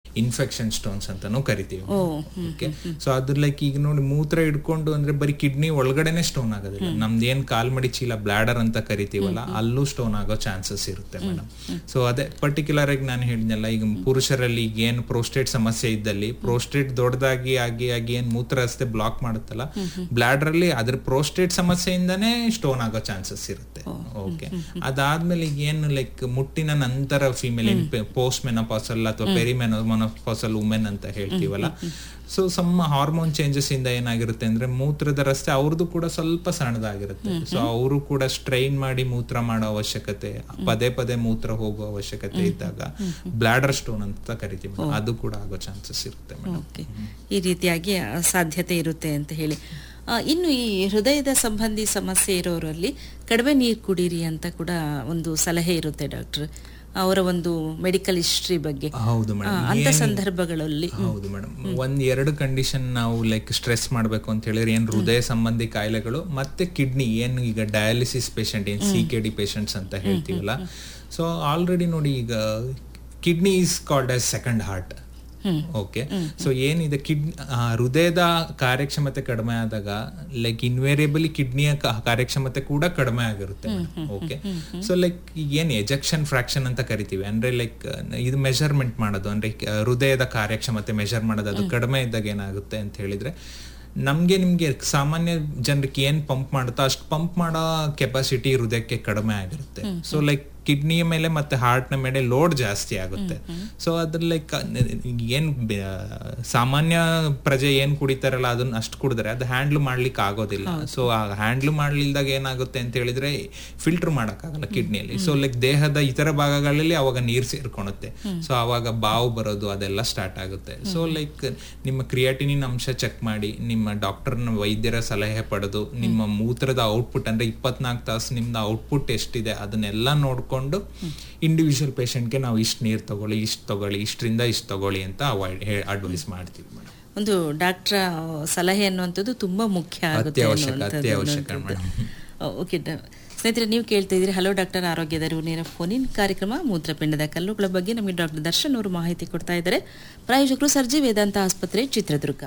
Infection stones ಅಂತಾನೂ ಕರಿತೀವಿ okay so ಅದ್ರ ಲೈಕ್ ಈಗ ನೋಡಿ ಮೂತ್ರ ಹಿಡ್ಕೊಂಡು ಅಂದ್ರೆ ಬರೀ ಕಿಡ್ನಿ ಒಳಗಡೆನೆ ಸ್ಟೋನ್ ಆಗೋದಿಲ್ಲ ನಮ್ದು ಏನ್ ಕಾಲ್ಮಡಿ ಚೀಲ ಬ್ಲಾಡರ್ ಅಂತ ಕರಿತೀವಲ್ಲ ಅಲ್ಲೂ ಸ್ಟೋನ್ ಆಗೋ ಚಾನ್ಸಸ್ ಇರುತ್ತೆ ಮೇಡಮ್ ಸೊ ಅದೇ ಪರ್ಟಿಕ್ಯುಲರ್ ಆಗಿ ನಾನು ಹೇಳಿದ್ನಲ್ಲ ಈಗ ಪುರುಷರಲ್ಲಿ ಈಗ ಏನ್ ಪ್ರೋಸ್ಟೇಟ್ ಸಮಸ್ಯೆ ಇದ್ದಲ್ಲಿ ಪ್ರೋಸ್ಟೇಟ್ ದೊಡ್ಡದಾಗಿ ಆಗಿ ಆಗಿ ಏನ್ ಮೂತ್ರ ರಸ್ತೆ ಬ್ಲಾಕ್ ಮಾಡುತ್ತಲ್ಲ ಬ್ಲಾಡರ್ ಅಲ್ಲಿ ಅದ್ರ ಪ್ರೋಸ್ಟೇಟ್ ಸಮಸ್ಯೆಯಿಂದಾನೇ ಸ್ಟೋನ್ ಆಗೋ ಚಾನ್ಸಸ್ ಇರುತ್ತೆ ಓಕೆ ಅದಾದ್ಮೇಲೆ ಈಗ ಏನು ಲೈಕ್ ಮುಟ್ಟಿನ ನಂತರ ಫಿಮೇಲ್ ಪೋಸ್ಟ್ ಮೆನೋಪಾಸಲ್ ಅಥವಾ ಪೆರಿಮೆನೋ ಮೊನೋಪಾಸಲ್ ವುಮೆನ್ ಅಂತ ಹೇಳ್ತೀವಲ್ಲ ಸೊ ಸಮ್ ಹಾರ್ಮೋನ್ ಚೇಂಜಸ್ ಇಂದ ಏನಾಗಿರುತ್ತೆ ಅಂದ್ರೆ ಮೂತ್ರದ ರಸ್ತೆ ಅವ್ರದ್ದು ಕೂಡ ಸ್ವಲ್ಪ ಸಣ್ಣದಾಗಿರುತ್ತೆ ಸೊ ಅವರು ಕೂಡ ಸ್ಟ್ರೈನ್ ಮಾಡಿ ಮೂತ್ರ ಮಾಡೋ ಅವಶ್ಯಕತೆ ಪದೇ ಪದೇ ಮೂತ್ರ ಹೋಗೋ ಅವಶ್ಯಕತೆ ಇದ್ದಾಗ ಬ್ಲಾಡರ್ ಸ್ಟೋನ್ ಅಂತ ಕರಿತೀವಿ madam. ಅದು ಕೂಡ ಆಗೋ ಚಾನ್ಸಸ್ ಇರುತ್ತೆ ಮೇಡಮ್ ಓಕೆ ಈ ರೀತಿಯಾಗಿ ಆ, ಸಾಧ್ಯತೆ ಇರುತ್ತೆ ಅಂತ ಹೇಳಿ ಆ, ಇನ್ನು ಈ ಹೃದಯದ ಸಂಬಂಧಿ ಸಮಸ್ಯೆ ಇರೋರಲ್ಲಿ ಕಡಿಮೆ ನೀರು ಕುಡೀರಿ ಅಂತ ಕೂಡ ಒಂದು ಸಲಹೆ ಇರುತ್ತೆ ಡಾಕ್ಟರ್ ಅವರ ಒಂದು ಮೆಡಿಕಲ್ ಹಿಸ್ಟ್ರಿ ಬಗ್ಗೆ ಹೌದು ಆ, ಮೇಡಮ್ ಅಂತ ಸಂದರ್ಭಗಳಲ್ಲಿ ಹೌದು ಮೇಡಮ್ ಒಂದ್ ಎರಡು ಕಂಡೀಷನ್ ನಾವು ಲೈಕ್ ಸ್ಟ್ರೆಸ್ ಮಾಡ್ಬೇಕು ಅಂತ ಹೇಳಿದ್ರೆ ಏನ್ ಹೃದಯ ಸಂಬಂಧಿ ಕಾಯಿಲೆಗಳು ಮತ್ತೆ ಕಿಡ್ನಿ ಏನು ಈಗ ಡಯಾಲಿಸಿಸ್ ಪೇಷಂಟ್ ಏನ್ ಸಿ ಕೆ ಡಿ ಪೇಷಂಟ್ಸ್ ಅಂತ ಹೇಳ್ತೀವಲ್ಲ ಸೊ ಆಲ್ರೆಡಿ ನೋಡಿ ಈಗ kidney is called as second heart okay so ಏನಿದೆ ಕಿಡ್ ಹೃದಯದ ಕಾರ್ಯಕ್ಷಮತೆ ಕಡಿಮೆ ಆದಾಗ ಲೈಕ್ ಇನ್ವೇರಿಯಬಲಿ ಕಿಡ್ನಿಯ ಕಾರ್ಯಕ್ಷಮತೆ ಕೂಡ ಕಡಿಮೆ ಆಗಿರುತ್ತೆ ಓಕೆ ಸೊ ಲೈಕ್ ಏನ್ ಎಜೆಕ್ಷನ್ ಫ್ರಾಕ್ಷನ್ ಅಂತ ಕರಿತೀವಿ ಅಂದ್ರೆ ಲೈಕ್ ಇದು ಮೆಜರ್ಮೆಂಟ್ ಮಾಡೋದು ಅಂದ್ರೆ ಆ, ಹೃದಯದ ಕಾರ್ಯಕ್ಷಮತೆ ಮೆಜರ್ ಮಾಡೋದು ಅದು ಕಡಿಮೆ ಇದ್ದಾಗ ಏನಾಗುತ್ತೆ ಅಂತ ಹೇಳಿದ್ರೆ ನಮ್ಗೆ ನಿಮ್ಗೆ ಸಾಮಾನ್ಯ ಜನರಿಗೆ ಏನ್ ಪಂಪ್ ಮಾಡುತ್ತೋ ಅಷ್ಟು ಪಂಪ್ ಮಾಡೋ ಕೆಪಾಸಿಟಿ ಹೃದಯಕ್ಕೆ ಕಡಿಮೆ ಆಗಿರುತ್ತೆ ಸೊ ಲೈಕ್ ಕಿಡ್ನಿಯ ಮೇಲೆ ಮತ್ತೆ ಹಾರ್ಟ್ ನ ಮೇಲೆ ಲೋಡ್ ಜಾಸ್ತಿ ಆಗುತ್ತೆ ಸೊ ಅದ್ರ ಲೈಕ್ ಏನ್ ಬೆ- ಸಾಮಾನ್ಯ ಪ್ರಜೆ ಏನ್ ಕುಡಿತಾರಲ್ಲ ಅದನ್ನ ಅಷ್ಟು ಕುಡಿದ್ರೆ ಅದು ಹ್ಯಾಂಡ್ಲ್ ಮಾಡ್ಲಿಕ್ಕೆ ಆಗೋದಿಲ್ಲ ಸೊ ಆ ಹ್ಯಾಂಡ್ಲ್ ಮಾಡ್ಲಿಲ್ದಾಗ ಏನಾಗುತ್ತೆ ಅಂತ ಹೇಳಿದ್ರೆ ಫಿಲ್ಟರ್ ಮಾಡಕ್ಕಾಗಲ್ಲ ಕಿಡ್ನಿಯಲ್ಲಿ ಸೊ ಲೈಕ್ ದೇಹದ ಇತರ ಭಾಗಗಳಲ್ಲಿ ಅವಾಗ ನೀರ್ ಸೇರ್ಕೊಳುತ್ತೆ ಸೊ ಅವಾಗ ಬಾವು ಬರೋದು ಅದೆಲ್ಲ ಸ್ಟಾರ್ಟ್ ಆಗುತ್ತೆ ಸೊ ಲೈಕ್ ನಿಮ್ಮ ಕ್ರಿಯಾಟಿನಿನ್ ಅಂಶ ಚೆಕ್ ಮಾಡಿ ನಿಮ್ಮ ಡಾಕ್ಟರ್ನ ವೈದ್ಯರ ಸಲಹೆ ಪಡೆದು ನಿಮ್ಮ ಮೂತ್ರದ ಔಟ್ಪುಟ್ ಅಂದ್ರೆ ಇಪ್ಪತ್ನಾಲ್ಕು ತಾಸು ನಿಮ್ದು ಔಟ್ಪುಟ್ ಎಷ್ಟಿದೆ ಅದನ್ನೆಲ್ಲ ನೋಡ್ಕೊಂಡು ಇಂಡಿವಿಜುವಲ್ ಪೇಷಂಟ್ಗೆ ನಾವು ಇಷ್ಟು ನೀರು ತಗೊಳ್ಳಿ ಇಷ್ಟು ತಗೊಳ್ಳಿ ಇಷ್ಟರಿಂದ ಇಷ್ಟು ತಗೊಳ್ಳಿ ಅಂತ ಅವಾಯ್ಡ್ ಅಡ್ವೈಸ್ ಮಾಡ್ತೀವಿ ಮೇಡಮ್ ಒಂದು ಡಾಕ್ಟರ್ ಸಲಹೆ ಅನ್ನುವಂಥದ್ದು ತುಂಬಾ ಮುಖ್ಯ ಆಗುತ್ತೆ ಅತ್ಯವಶ್ಯಕ, ಅನ್ನುವಂಥದ್ದು ಅತ್ಯವಶ್ಯಕ ಅನ್ನುವಂಥದ್ದು. ಓಕೆ ಡ- ಸ್ನೇಹಿತರೆ ನೀವು ಕೇಳ್ತಾ ಇದ್ದೀರಿ ಹಲೋ ಡಾಕ್ಟರ್ ಆರೋಗ್ಯದ ಅರಿವು ನೇರ ಫೋನಿನ್ ಕಾರ್ಯಕ್ರಮ ಮೂತ್ರಪಿಂಡದ ಕಲ್ಲುಗಳ ಬಗ್ಗೆ ನಮಗೆ ಡಾಕ್ಟರ್ ದರ್ಶನ್ ಅವರು ಮಾಹಿತಿ ಕೊಡ್ತಾ ಇದ್ದಾರೆ ಪ್ರಾಯೋಜಕರು ಸರ್ಜಿ ವೇದಾಂತ ಆಸ್ಪತ್ರೆ ಚಿತ್ರದುರ್ಗ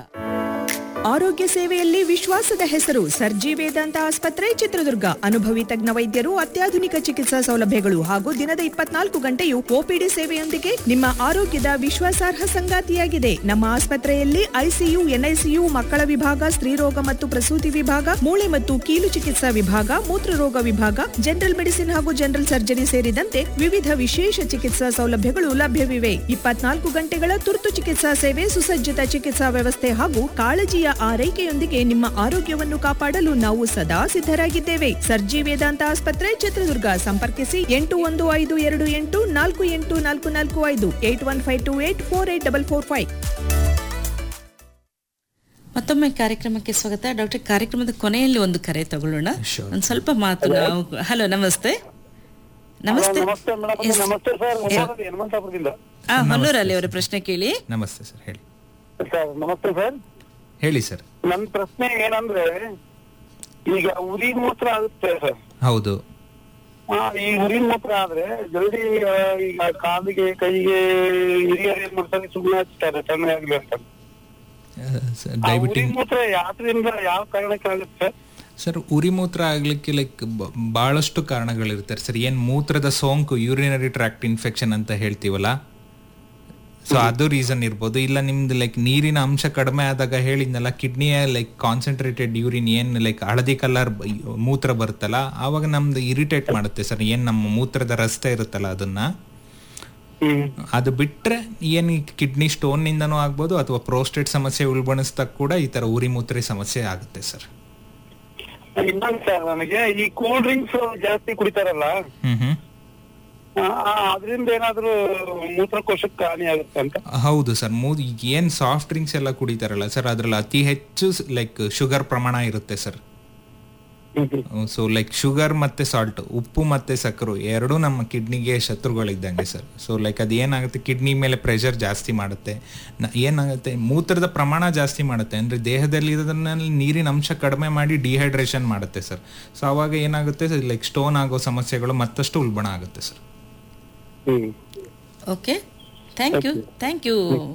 ಆರೋಗ್ಯ ಸೇವೆಯಲ್ಲಿ ವಿಶ್ವಾಸದ ಹೆಸರು ಸರ್ಜಿ ವೇದಾಂತ ಆಸ್ಪತ್ರೆ ಚಿತ್ರದುರ್ಗ ಅನುಭವಿ ತಜ್ಞ ವೈದ್ಯರು ಅತ್ಯಾಧುನಿಕ ಚಿಕಿತ್ಸಾ ಸೌಲಭ್ಯಗಳು ಹಾಗೂ ದಿನದ ಇಪ್ಪತ್ನಾಲ್ಕು ಗಂಟೆಯು ಓಪಿಡಿ ಸೇವೆಯೊಂದಿಗೆ ನಿಮ್ಮ ಆರೋಗ್ಯದ ವಿಶ್ವಾಸಾರ್ಹ ಸಂಗಾತಿಯಾಗಿದೆ ನಮ್ಮ ಆಸ್ಪತ್ರೆಯಲ್ಲಿ ಐಸಿಯು ಎನ್ಐಸಿಯು ಮಕ್ಕಳ ವಿಭಾಗ ಸ್ತ್ರೀರೋಗ ಮತ್ತು ಪ್ರಸೂತಿ ವಿಭಾಗ ಮೂಳೆ ಮತ್ತು ಕೀಲು ಚಿಕಿತ್ಸಾ ವಿಭಾಗ ಮೂತ್ರರೋಗ ವಿಭಾಗ ಜನರಲ್ ಮೆಡಿಸಿನ್ ಹಾಗೂ ಜನರಲ್ ಸರ್ಜರಿ ಸೇರಿದಂತೆ ವಿವಿಧ ವಿಶೇಷ ಚಿಕಿತ್ಸಾ ಸೌಲಭ್ಯಗಳು ಲಭ್ಯವಿವೆ ಇಪ್ಪತ್ನಾಲ್ಕು ಗಂಟೆಗಳ ತುರ್ತು ಚಿಕಿತ್ಸಾ ಸೇವೆ ಸುಸಜ್ಜಿತ ಚಿಕಿತ್ಸಾ ವ್ಯವಸ್ಥೆ ಹಾಗೂ ಕಾಳಜಿಯ ಆರೈಕೆಯೊಂದಿಗೆ ನಿಮ್ಮ ಆರೋಗ್ಯವನ್ನು ಕಾಪಾಡಲು ನಾವು ಸದಾ ಸಿದ್ಧರಾಗಿದ್ದೇವೆ ಸರ್ಜಿ ವೇದಾಂತ ಆಸ್ಪತ್ರೆ ಚಿತ್ರದುರ್ಗ ಸಂಪರ್ಕಿಸಿ ಎಂಟು ಒಂದು ಐದು ಎರಡು ಎಂಟು ನಾಲ್ಕು ಎಂಟು ನಾಲ್ಕು ನಾಲ್ಕು ಐದು eight one five two eight four eight double four five ಮತ್ತೊಮ್ಮೆ ಕಾರ್ಯಕ್ರಮಕ್ಕೆ ಸ್ವಾಗತ ಡಾಕ್ಟರ್ ಕಾರ್ಯಕ್ರಮದ ಕೊನೆಯಲ್ಲಿ ಒಂದು ಕರೆ ತಗೊಳ್ಳೋಣ Sure. ಒಂದು ಸ್ವಲ್ಪ ಮಾತು ನಾವು ಹಲೋ ನಮಸ್ತೆ ನಮಸ್ತೆ ನಮಸ್ತೆ ಮೇಡಮ್ ಎಸ್. ನಮಸ್ತೆ ಸರ್ ಹೊನ್ನಾವರ ಹನುಮಂತಾಪುರದಿಂದ ಆ, ಹೊನ್ನೂರಲ್ಲಿ ಅವರ ಪ್ರಶ್ನೆ ಕೇಳಿ ನಮಸ್ತೆ ಸರ್ ಹೇಳಿ ಸರ್ ನಮಸ್ತೆ ಸರ್ ಹೇಳಿ ಸರ್ ನನ್ನ ಪ್ರಶ್ನೆ ಏನಂದ್ರೆ ಈಗ ಉರಿ ಮೂತ್ರ ಆಗುತ್ತೆ ಸರ್ ಹೌದು ಆ, ಈ ಉರಿ ಮೂತ್ರ ಆದ್ರೆ ಜಲ್ದಿ ಆ, ಈಗ ಕಾಲಿಗೆ ಕೈಗೆ ಹಿರಿಯರು ಏನ್ ಮಾಡ್ತಾರೆ ಸುಮ್ಮನೆ ಹಚ್ತಾರೆ ತಣ್ಣಗೆ ಆಗ್ಲಿ ಅಂತ ಆ ಉರಿ ಡಯಾಬಿಟಿಕ್ ಮೂತ್ರ ಯಾತ್ರಿಂದ ಯಾವ ಕಾರಣಕ್ಕೆ ಆಗುತ್ತೆ ಸರ್ ಸರ್ ಉರಿ ಮೂತ್ರ ಆಗ್ಲಿಕ್ಕೆ ಲೈಕ್ ಬಹಳಷ್ಟು ಕಾರಣಗಳಿರ್ತಾರೆ ಸರ್ ಏನ್ ಮೂತ್ರದ ಸೋಂಕು ಯೂರಿನರಿ ಟ್ರಾಕ್ಟ್ ಇನ್ಫೆಕ್ಷನ್ ಅಂತ ಹೇಳ್ತೀವಲ್ಲ ಸೊ ಅದು ರೀಸನ್ ಇರ್ಬೋದು ಇಲ್ಲ ನಿಮ್ದು ಲೈಕ್ ನೀರಿನ ಅಂಶ ಕಡಿಮೆ ಆದಾಗ ಹೇಳಿದ್ನಲ್ಲ ಕಿಡ್ನಿಯ ಲೈಕ್ ಕಾನ್ಸಂಟ್ರೇಟೆಡ್ ಯೂರಿನ್ ಏನ್ ಲೈಕ್ ಹಳದಿ ಕಲರ್ ಮೂತ್ರ ಬರುತ್ತಲ್ಲ ಆವಾಗ ನಮ್ದು ಇರಿಟೇಟ್ ಮಾಡುತ್ತೆ ಸರ್ ಏನ್ ನಮ್ಮ ಮೂತ್ರದ ರಸ್ತೆ ಇರುತ್ತಲ್ಲ ಅದನ್ನ ಹ್ಮ್ ಅದು ಬಿಟ್ರೆ ಏನ್ ಕಿಡ್ನಿ ಸ್ಟೋನ್ ನಿಂದನೂ ಆಗ್ಬೋದು ಅಥವಾ ಪ್ರೋಸ್ಟೇಟ್ ಸಮಸ್ಯೆ ಉಲ್ಬಣಿಸಿದಾಗ ಕೂಡ ಈ ತರ ಉರಿ ಮೂತ್ರಿ ಸಮಸ್ಯೆ ಆಗುತ್ತೆ ಸರ್ ಇನ್ನೊಂದು ಸರ್ ನನಗೆ ಈ ಕೂಲ್ ಡ್ರಿಂಕ್ಸ್ ಜಾಸ್ತಿ ಕುಡಿತಾರಲ್ಲ ಹ್ಮ್ ಹ್ಮ್ ಅದರಿಂದ ಏನಾದ್ರೂ ಮೂತ್ರಕೋಶಕ್ಕೆ ಹಾನಿ ಆಗುತ್ತೆ ಅಂತ ಹೌದು ಸರ್ ಮೂ ಈಗ ಏನ್ ಸಾಫ್ಟ್ ಡ್ರಿಂಕ್ಸ್ ಎಲ್ಲ ಕುಡಿತಾರಲ್ಲ ಸರ್ ಅದ್ರಲ್ಲಿ ಅತಿ ಹೆಚ್ಚು ಲೈಕ್ ಶುಗರ್ ಪ್ರಮಾಣ ಇರುತ್ತೆ sir hmm hmm so like sugar ಮತ್ತೆ ಸಾಲ್ಟ್ ಉಪ್ಪು ಮತ್ತೆ ಸಕ್ಕರು ಎರಡೂ ನಮ್ಮ ಕಿಡ್ನಿಗೆ ಶತ್ರುಗಳಿದ್ದಂಗೆ ಸರ್ ಸೊ ಲೈಕ್ ಅದು ಏನಾಗುತ್ತೆ ಕಿಡ್ನಿ ಮೇಲೆ ಪ್ರೆಷರ್ ಜಾಸ್ತಿ ಮಾಡುತ್ತೆ ನ- ಏನಾಗುತ್ತೆ ಮೂತ್ರದ ಪ್ರಮಾಣ ಜಾಸ್ತಿ ಮಾಡುತ್ತೆ ಅಂದ್ರೆ ದೇಹದಲ್ಲಿ ಇರೋದನ್ನ ನೀರಿನ ಅಂಶ ಕಡಿಮೆ ಮಾಡಿ ಡಿಹೈಡ್ರೇಷನ್ ಮಾಡುತ್ತೆ ಸರ್ ಸೊ ಅವಾಗ ಏನಾಗುತ್ತೆ ಲೈಕ್ ಸ್ಟೋನ್ ಆಗೋ ಸಮಸ್ಯೆಗಳು ಮತ್ತಷ್ಟು ಉಲ್ಬಣ ಆಗುತ್ತೆ sir hmm okay thank you thank you